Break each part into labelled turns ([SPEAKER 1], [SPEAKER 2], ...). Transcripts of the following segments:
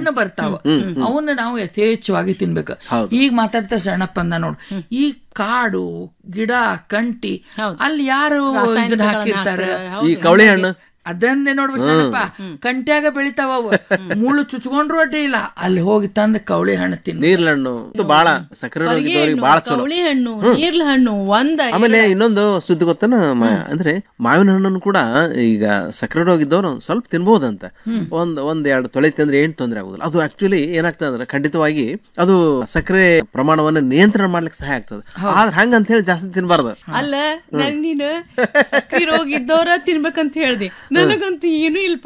[SPEAKER 1] ಹಣ್ಣು ಬರ್ತಾವ ಅವನ್ನ ನಾವು ಯಥೇಚ್ಛವಾಗಿ ತಿನ್ಬೇಕು ಈಗ ಮಾತಾಡ್ತಾ ಶರಣಪ್ಪ ಅಂದ ನೋಡು ಈ ಕಾಡು ಗಿಡ ಕಂಟಿ ಅಲ್ಲಿ ಯಾರು ಇದನ್ನ ಹಾಕಿರ್ತಾರ
[SPEAKER 2] ಈ ಕವಳಿ ಹಣ್ಣು
[SPEAKER 1] ಅದನ್ನೇ ನೋಡ್ಬೇಕು ಶರಣಪ್ಪ ಕಂಟ್ಯಾಗ ಬೆಳಿತಾವ ಅವು ಮುಳ್ಳು ಚುಚ್ಕೊಂಡ್ರು ಅಡ್ಡಿ ಇಲ್ಲ ಅಲ್ಲಿ ಹೋಗಿ ತಂದ ಕವಳಿ ಹಣ್ಣು ತಿನ್
[SPEAKER 2] ನೀರ್ಲಣ್ಣು ಇದು ಬಾಳ ಸಕ್ಕರೆ ರೋಗ ಇದ್ದವ್ರಿಗೆ ಬಾಳ ಚಲೋ
[SPEAKER 3] ಕವಳಿ ಹಣ್ಣು ನೀರ್ಲ ಹಣ್ಣು ಒಂದ
[SPEAKER 2] ಆಮೇಲೆ ಇನ್ನೊಂದು ಸುದ್ದಿ ಗೊತ್ತನ ಮ- ಅಂದ್ರೆ ಮಾವಿನ ಹಣ್ಣನ್ನು ಕೂಡ ಈಗ ಸಕ್ಕರೆ ರೋಗ ಇದ್ದವ್ರು ಸ್ವಲ್ಪ ತಿನ್ಬಹುದಂತ ಒಂದ್ ಒಂದ್ ಎರಡು ತೊಳೆ ತಿಂದ್ರೆ ಏನ್ ತೊಂದರೆ ಆಗುದಿಲ್ಲ ಅದು ಆಕ್ಚುಲಿ ಏನಾಗ್ತದೆ ಅಂದ್ರೆ ಖಂಡಿತವಾಗಿ ಅದು ಸಕ್ಕರೆ ಪ್ರಮಾಣವನ್ನ ನಿಯಂತ್ರಣ ಮಾಡ್ಲಿಕ್ಕೆ ಸಹಾಯ ಆಗ್ತದೆ ಆದ್ರೆ ಹಂಗ ಅಂತ ಹೇಳಿ ಜಾಸ್ತಿ ತಿನ್ಬಾರ್ದು
[SPEAKER 3] ಅಲ್ಲ ನನ್ ನೀನು ಸಕ್ರಿ ರೋಗ ಇದ್ದವ್ರ ತಿನ್ಬೇಕಂತ ಹೇಳ್ದೆ ನನಗಂತೂ ಏನು ಇಲ್ಪ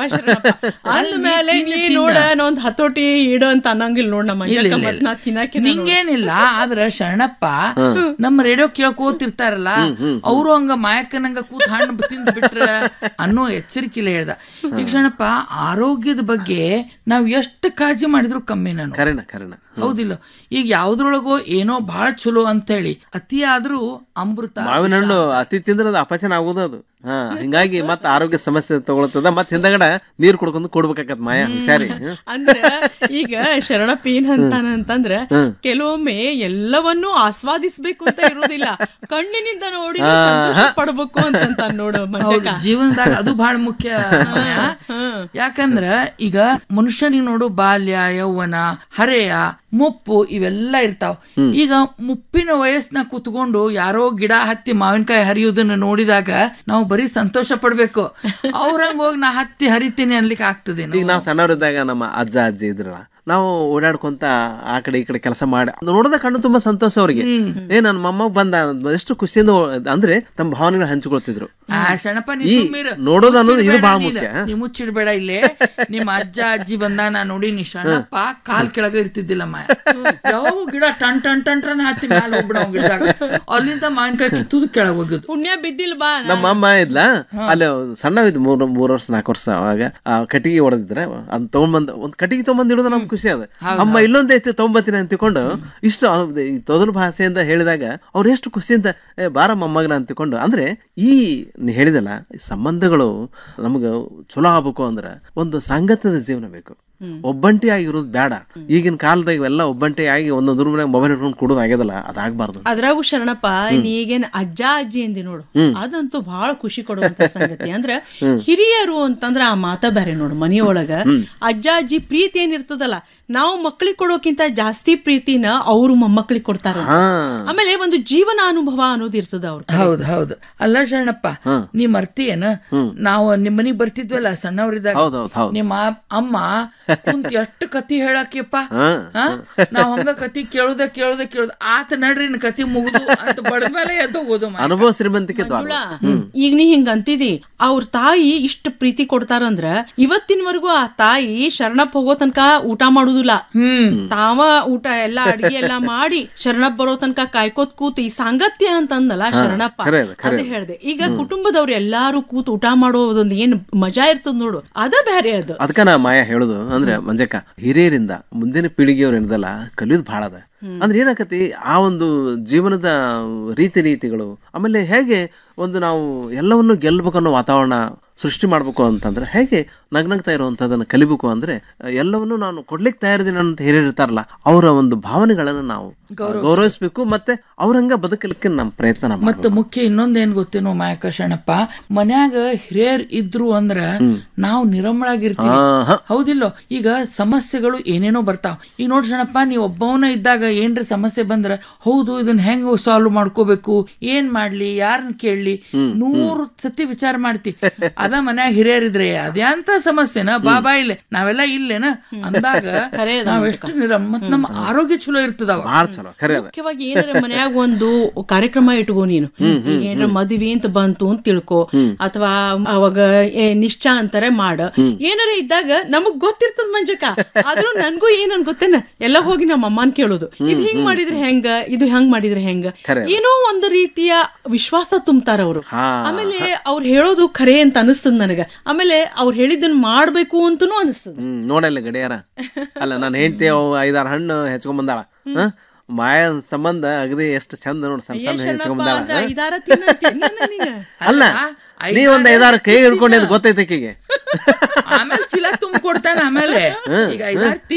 [SPEAKER 3] ಅಂದ ಮೇಲೆ ನೀ ನೋಡ ನಾ ಒಂದ್ ಹತೋಟಿ ಇಡು ಅಂತ ಅನ್ನಂಗಿಲ್ಲ ನೋಡ್ ನಮ್ಮ
[SPEAKER 1] ಇಲ್ಲ,
[SPEAKER 3] ಮಂಜಕ್ಕ
[SPEAKER 1] ಇಲ್ಲ,
[SPEAKER 3] ಮತ್ತ್ ನಾ ತಿನ್ನಾಕೆ
[SPEAKER 1] ನಿಂಗೇನಿಲ್ಲ ಆದ್ರ ಶರಣಪ್ಪ ನಮ್ಮ ರೇಡಿಯೋ ಕೇಳ್ಕೋತಿರ್ತಾರಲ್ಲ ಅವರು ಹಂಗ ಮಾಯಕ್ಕನಂಗ ಕೂತ್ ಹಣ್ಣು ತಿಂದ್ ಬಿಟ್ರ ಅನ್ನೋ ಎಚ್ಚರಿಕೆಲೆ ಹೇಳ್ದ ಈಗ ಶರಣಪ್ಪ ಆರೋಗ್ಯದ ಬಗ್ಗೆ ನಾವ್ ಎಷ್ಟು ಕಾಳಜಿ ಮಾಡಿದ್ರು ಕಮ್ಮಿ ನಾನು
[SPEAKER 2] ಕರೆನ ಕರೆನ
[SPEAKER 1] ಹೌದಿಲ್ಲ ಈಗ ಯಾವ್ದ್ರೊಳಗೋ ಏನೋ ಬಹಳ ಚಲೋ ಅಂತೇಳಿ ಅತಿ ಆದ್ರೂ ಅಮೃತ
[SPEAKER 2] ಮಾವಿನ ಹಣ್ಣು ಅತಿ ತಿಂದ್ರೆ ಅದು ಅಪಚನ ಆಗುದು ಅದು ಹಾ ಹಿಂಗಾಗಿ ಮತ್ತ ಆರೋಗ್ಯ ಸಮಸ್ಯೆ ತಗೊಳ್ತದ ಮತ್ ಹಿಂದಗಡ ನೀರ್ ಕುಡ್ಕೊಂಡು ಕೊಡ್ಬೇಕಾಕತ್ ಮಾಯ ಹುಷಾರಿ ಹ್ಮ್.
[SPEAKER 3] ಅಂದ್ರ ಈಗ ಶರಣಪ್ಪ ಏನ್ ಅಂತಾನ ಅಂತಂದ್ರ ಕೆಲವೊಮ್ಮೆ ಎಲ್ಲವನ್ನೂ ಆಸ್ವಾದಿಸ್ಬೇಕು ಅಂತ ಇರೋದಿಲ್ಲ ಕಣ್ಣಿನಿಂದ ನೋಡಿ ಸಂತೋಷ ಪಡ್ಬೇಕು ಅಂತ ನೋಡು
[SPEAKER 1] ಹೌದು
[SPEAKER 3] ಮಂಜಕ್ಕ
[SPEAKER 1] ಜೀವನದಾಗ ಅದು ಬಹಳ ಮುಖ್ಯ ಮಾಯ. ಯಾಕಂದ್ರ ಈಗ ಮನುಷ್ಯನಿಗೆ ನೋಡು ಬಾಲ್ಯ ಯೌವನ ಹರೆಯ ಮುಪ್ಪು ಇವೆಲ್ಲ ಇರ್ತಾವ ಈಗ ಮುಪ್ಪಿನ ವಯಸ್ಸಿನ ಕುತ್ಕೊಂಡು ಯಾರೋ ಗಿಡ ಹತ್ತಿ ಮಾವಿನಕಾಯಿ ಹರಿಯುವುದನ್ನ ನೋಡಿದಾಗ ನಾವು ಬರೀ ಸಂತೋಷ ಪಡ್ಬೇಕು ಅವ್ರಂಗ ಹೋಗಿ ನಾ ಹತ್ತಿ ಹರಿತೀನಿ ಅನ್ಲಿಕ್ಕೆ ಆಗ್ತದೆ
[SPEAKER 2] ಈಗ ನಾವು ಸಣ್ಣವರಿದ್ದಾಗ ನಮ್ಮ ಅಜ್ಜ ಅಜ್ಜಿ ಇದ್ರಲ್ಲ ನಾವು ಓಡಾಡ್ಕೊಂತ ಆ ಕಡೆ ಈ ಕಡೆ ಕೆಲಸ ಮಾಡಿ ಅದ್ ನೋಡಿದ ಕಣ್ಣು ತುಂಬಾ ಸಂತೋಷ ಅವ್ರಿಗೆ ಏ ನನ್ನ ಮೊಮ್ಮಗ್ ಬಂದ ಎಷ್ಟು ಖುಷಿಯಿಂದ ಓ- ಅಂದ್ರೆ ತಮ್ಮ ಭಾವನೆಗಳು ಹಂಚಿಕೊಳ್ತಿದ್ರು
[SPEAKER 1] ಆ ಶಣಪ್ಪ ನೀ
[SPEAKER 2] ಈ
[SPEAKER 1] ಸುಮ್ಮೀರು.
[SPEAKER 2] ನೋಡೋದು ಅನ್ನೋದು ಇದು
[SPEAKER 1] ಮುಚ್ಚಿಡ್ಬೇಡ
[SPEAKER 2] ಬಹಳ
[SPEAKER 1] ನೀನು.
[SPEAKER 2] ಮುಖ್ಯ.
[SPEAKER 1] ನೀ ಮುಚ್ಚಿಡ್ಬೇಡ ಇಲ್ಲೇ ನಿಮ್ಮ ಅಜ್ಜ ಅಜ್ಜಿ ಬಂದ ನಾ ನೋಡಿ ನೀ ಶರಣಪ್ಪ ಕಾಲ್ ಕೆಳಗ ಇರ್ತಿದ್ದಿಲ್ಲ ಮಾಯ ಯಾವಾಗ ಗಿಡ ಟನ್ ಟನ್ ಟನ್ ಟನ್ ಹತ್ತಿ ಮ್ಯಾಲ ಹೋಗ್ಬಿಡ ಗಿಡದಾಗ ಅಲ್ಲಿಂದ ಮಾವಿನಕಾಯಿ ಕಿತ್ತುದು ಕೆಳಗ ಹೋಗುದು
[SPEAKER 3] ಪುಣ್ಯ ಬಿದ್ದಿಲ್ ಬಾ
[SPEAKER 2] ನಮ್ಮ ಅಮ್ಮ ಇದ್ಲ ಅಲ್ಲಿ ಸಣ್ಣವಿದ್ ಮೂರ್ ಮೂರ್ ವರ್ಷ ನಾಲ್ಕು ವರ್ಷ ಅವಾಗ ಆ ಕಟ್ಟಿಗೆ ಹೊಡೆದಿದ್ರೆ ಅದ್ ತಗೊಂಡ್ಬಂದ್ ಒಂದ್ ಕಟ್ಟಿಗೆ ತಗೊಂಬಂದ್ ಇಡೋದು ನಮ್ಗೆ ಖುಷಿ ಅದ ಅಮ್ಮ ಇಲ್ಲೊಂದ್ ಐತಿ ತಗೊಂಬತ್ತೀನಿ ಅಂತಿಕೊಂಡು ಇಷ್ಟು ಅವ್- ಈ ತೊದಲು ಭಾಷೆಯಿಂದ ಹೇಳಿದಾಗ ಅವ್ರು ಎಷ್ಟು ಖುಷಿಯಿಂದ ಏ ಬಾರ ಮೊಮ್ಮಗನ ಅಂತಿಕೊಂಡು ಅಂದ್ರೆ ಈ ನೀ ಹೇಳಿದಲ್ಲ ಈ ಸಂಬಂಧಗಳು ನಮಗ ಚಲೋ ಆಗ್ಬೇಕು ಅಂದ್ರ ಒಂದು ಸಂಗತದ ಜೀವನ ಬೇಕು ಒಬ್ಬಂಟಿ ಆಗಿರೋದು ಬೇಡ ಈಗಿನ ಕಾಲದಾಗ ಇವೆಲ್ಲ ಒಬ್ಬಂಟಿ ಆಗಿ ಒಂದೊಂದು ರೂಮ್ ಮೊಬೈಲ್ ಹಿಡ್ಕೊಂಡು ಕೊಡೋದು ಆಗ್ಯದಲ್ಲ ಅದಾಗಬಾರ್ದು
[SPEAKER 3] ಅದ್ರಾಗು ಶರಣಪ್ಪ ನೀ ಈಗೇನ್ ಅಜ್ಜ ಅಜ್ಜಿ ಎಂದಿ ನೋಡು ಅದಂತೂ ಬಹಳ ಖುಷಿ ಕೊಡುವಂತ ಸಂಗತಿ ಅಂದ್ರ ಹಿರಿಯರು ಅಂತಂದ್ರ ಆ ಮಾತ ಬೇರೆ ನೋಡು ಮನಿಯೊಳಗ ಅಜ್ಜ ಅಜ್ಜಿ ಪ್ರೀತಿ ಏನಿರ್ತದಲ್ಲ ನಾವು ಮಕ್ಕಳಿಗೆ ಕೊಡೋಕ್ಕಿಂತ ಜಾಸ್ತಿ ಪ್ರೀತಿನ ಅವ್ರು ಮೊಮ್ಮಕ್ಕಳಿಗೆ ಕೊಡ್ತಾರ
[SPEAKER 2] ಹಾ
[SPEAKER 3] ಆಮೇಲೆ ಒಂದು ಜೀವನ ಅನುಭವ ಅನ್ನೋದು ಇರ್ತದ ಅವ್ರ
[SPEAKER 1] ಹೌದ್ ಹೌದು ಅಲ್ಲ ಶರಣಪ್ಪ ನೀ ಮರ್ತಿಯೇನ ನಾವು ನಿಮ್ ಮನಿಗ್ ಬರ್ತಿದ್ವಲ್ಲ ಸಣ್ಣವ್ರಿದ್ದಾಗ
[SPEAKER 2] ಹೌದ್ ಹೌದ್ ಹೌದ್
[SPEAKER 1] ನಿಮ್ಮ ಅಮ್ಮ ಕುಂತ್ ಎಷ್ಟು ಕತಿ ಹೇಳಕ್ಕಿಪ್ಪ
[SPEAKER 2] ಹಾ
[SPEAKER 1] ಹಾ? ನಾವ್ ಹಂಗ ಕತಿ ಕೇಳುದ ಕೇಳುದ ಕೇಳುದ ಆತ ನಡ್ರಿ ಇನ್ ಕತಿ ಮುಗುದು ಅಂತ ಬಡದ ಮೇಲೆ ಎದ್ದು ಹೋಗೋದು ಮಾ.
[SPEAKER 2] ಅನುಭವ ಶ್ರೀಮಂತಿಕೆ ದ್ವಾರ
[SPEAKER 3] ಮಂಜುಳಾ, ಈಗ ನೀ ಹಿಂಗ ಅಂತಿದಿ ಅವ್ರ ತಾಯಿ ಇಷ್ಟ ಪ್ರೀತಿ ಕೊಡ್ತಾರಂದ್ರ ಇವತ್ತಿನವರೆಗೂ ಆ ತಾಯಿ ಶರಣಪ್ಪ ಹೋಗೋ ತನಕ ಊಟ ಮಾಡುದಿಲ್ಲ
[SPEAKER 1] ಹ್ಮ್
[SPEAKER 3] ತಾವ ಊಟ ಎಲ್ಲಾ ಅಡಿಗೆ ಎಲ್ಲಾ ಮಾಡಿ ಶರಣಪ್ಪ ಬರೋ ತನಕ ಕಾಯ್ಕೋತ್ ಕೂತು ಈ ಸಾಂಗತ್ಯ ಅಂತಂದಲ್ಲ ಶರಣಪ್ಪ
[SPEAKER 2] ಖರೆ ಅದು, ಖರೆ
[SPEAKER 3] ಅದೇ ಹೇಳ್ದೆ ಈಗ ಕುಟುಂಬದವ್ರು ಎಲ್ಲಾರು ಕೂತು ಊಟ ಮಾಡೋದೊಂದು ಏನ್ ಮಜಾ ಇರ್ತದ ನೋಡು ಅದ ಬ್ಯಾರೆ ಅದು
[SPEAKER 2] ಅದಕ್ಕ ನಾ ಮಾಯ ಹೇಳುದು ಅಂದ್ರೆ ಮಂಜಕ್ಕ ಹಿರಿಯರಿಂದ ಮುಂದಿನ ಪೀಳಿಗೆಯವ್ರು ಏನದಲ್ಲ ಕಲಿಯೋದು ಭಾಳ ಅದ ಅಂದ್ರೆ ಏನಾಕತಿ ಆ ಒಂದು ಜೀವನದ ರೀತಿ ನೀತಿಗಳು ಆಮೇಲೆ ಹೇಗೆ ಒಂದು ನಾವು ಎಲ್ಲವನ್ನು ಗೆಲ್ಲಬೇಕು ಅನ್ನೋ ವಾತಾವರಣ ಸೃಷ್ಟಿ ಮಾಡ್ಬೇಕು ಅಂತಂದ್ರೆ ಹೇಗೆ ನಗ್ನಗ್ತಾ ಇರುವಂತದನ್ನ ಕಲಿಬೇಕು ಅಂದ್ರೆ ಎಲ್ಲವನ್ನು ನಾನು ಕೊಡ್ಲಿಕ್ಕೆ ತಯಾರಿದ್ದೀನಿ ಅಂತ ಹಿರಿಯರು ಇರ್ತಾರಲ್ಲ ಅವರ ಒಂದು ಭಾವನೆಗಳನ್ನ ನಾವು ಗೌರವಿಸ್ಬೇಕು ಮತ್ತೆ ಅವ್ರಂಗ ಬದುಕಲಿಕ್ಕೆ ನಮ್ಮ ಪ್ರಯತ್ನ ಮಾಡ್ಬೇಕು.
[SPEAKER 1] ಮತ್ತ ಮುಖ್ಯ ಇನ್ನೊಂದ್ ಏನ್ ಗೊತ್ತೇನೋ ಮಾಯಕ ಶರಣಪ್ಪ ಮನ್ಯಾಗ ಹಿರಿಯರ್ ಇದ್ರು ಅಂದ್ರ ನಾವು ನಿರಮಳಾಗಿರ್ತೀವಿ
[SPEAKER 2] ಆ, ಹ.
[SPEAKER 1] ಹೌದಿಲ್ಲೋ ಈಗ ಸಮಸ್ಯೆಗಳು ಏನೇನೋ ಬರ್ತಾವ ಈಗ ನೋಡ್ ಶರಣಪ್ಪ ನೀ ಒಬ್ಬವನ ಇದ್ದಾಗ ಏನ್ರ ಸಮಸ್ಯೆ ಬಂದ್ರ ಹೌದು ಇದನ್ನ ಹೆಂಗ್ ಸಾಲ್ವ್ ಮಾಡ್ಕೋಬೇಕು ಏನ್ ಮಾಡ್ಲಿ ಯಾರನ್ನ ಕೇಳಲಿ ನೂರು ಸತಿ ವಿಚಾರ ಮಾಡ್ತಿ ಅದ ಮನ್ಯಾಗ ಹಿರಿಯರಿದ್ರೆ ಅದ್ಯಾಂತ ಸಮಸ್ಯೆನ ಬಾ ಬಾ ಇಲ್ಲೇ ನಾವೆಲ್ಲ ಇಲ್ಲೇನ ಅಂದಾಗ ನಾವ್ ಎಷ್ಟು ನಿರಮ್ ಮತ್ ನಮ್ಮ ಆರೋಗ್ಯ ಚಲೋ ಇರ್ತದವ
[SPEAKER 2] ಭಾಳ ಚಲೋ ಖರೆ ಅದ
[SPEAKER 3] ಮುಖ್ಯವಾಗಿ ಏನಾರ ಮನ್ಯಾಗ ಒಂದು ಕಾರ್ಯಕ್ರಮ ಇಟ್ಕೋ ನೀನು ಈಗ ಏನಾರ ಮದ್ವಿ ಅಂತ ಬಂತು ಅಂತ ತಿಳ್ಕೊ ಅಥವಾ ಅವಾಗ ಏ, ನಿಶ್ಚಯ ಅಂತಾರೆ ಮಾಡ ಏನಾರ ಇದ್ದಾಗ ನಮಗ್ ಗೊತ್ತಿರ್ತದ ಮಂಜಕ್ಕ ಆದ್ರೂ ನನ್ಗೂ ಏನನ್ ಗೊತ್ತೇನ ಎಲ್ಲ ಹೋಗಿ ನಮ್ಮ ಅಮ್ಮನ್ ಕೇಳೋದು ಇದು ಹಿಂಗ್ ಮಾಡಿದ್ರೆ ಹೆಂಗ ಇದು ಹೆಂಗ್ ಮಾಡಿದ್ರೆ ಹೆಂಗ
[SPEAKER 2] ಖರೆ.
[SPEAKER 3] ಏನೋ ಒಂದು ರೀತಿಯ ವಿಶ್ವಾಸ ತುಂಬ್ತಾರ ಅವರು
[SPEAKER 2] ಹಾ
[SPEAKER 3] ಆಮೇಲೆ ಅವ್ರು ಹೇಳೋದು ಖರೆ ಅಂತ ಅನಿಸ್ತದ ನನಗ ಆಮೇಲೆ ಅವ್ರು ಹೇಳಿದ್ದನ್ನ ಮಾಡ್ಬೇಕು ಅಂತನೂ ಅನಿಸ್ತದ
[SPEAKER 2] ಹ್ಮ್ ನೋಡಲ್ಲ ಗಡಿಯಾರ ಅಲ್ಲ ನಾನು ಹೆಂಡತಿ ಅವು ಐದಾರು ಹಣ್ಣು ಹೆಚ್ಕೊಂಡ್ ಬಂದಾಳ ಹ? ಮಾಯ ಸಂಬಂಧ ಅಗದಿ ಎಷ್ಟು ಚಂದ ನೋಡ್ ಸಣ್ಣ ಸಣ್ಣ ಹೆಚ್ಕೊಂಡ್ ಬಂದಾಳ
[SPEAKER 3] ಅಂದ್ರ ಐದಾರ ತಿನ್ನ ನೀನ
[SPEAKER 2] ಅಲ್ಲ ನೀ ಒಂದ್ ಐದಾರು ಕೈ ಹಿಡ್ಕೊಂಡಿದ್ ಗೊತ್ತೈತೆ ಆಕಿಗೆ
[SPEAKER 1] ಆಮೇಲೆ ಚೀಲ ತುಂಬ ಕೊಡ್ತಾನ ಆಮೇಲೆ ಈಗ ಐದಾರು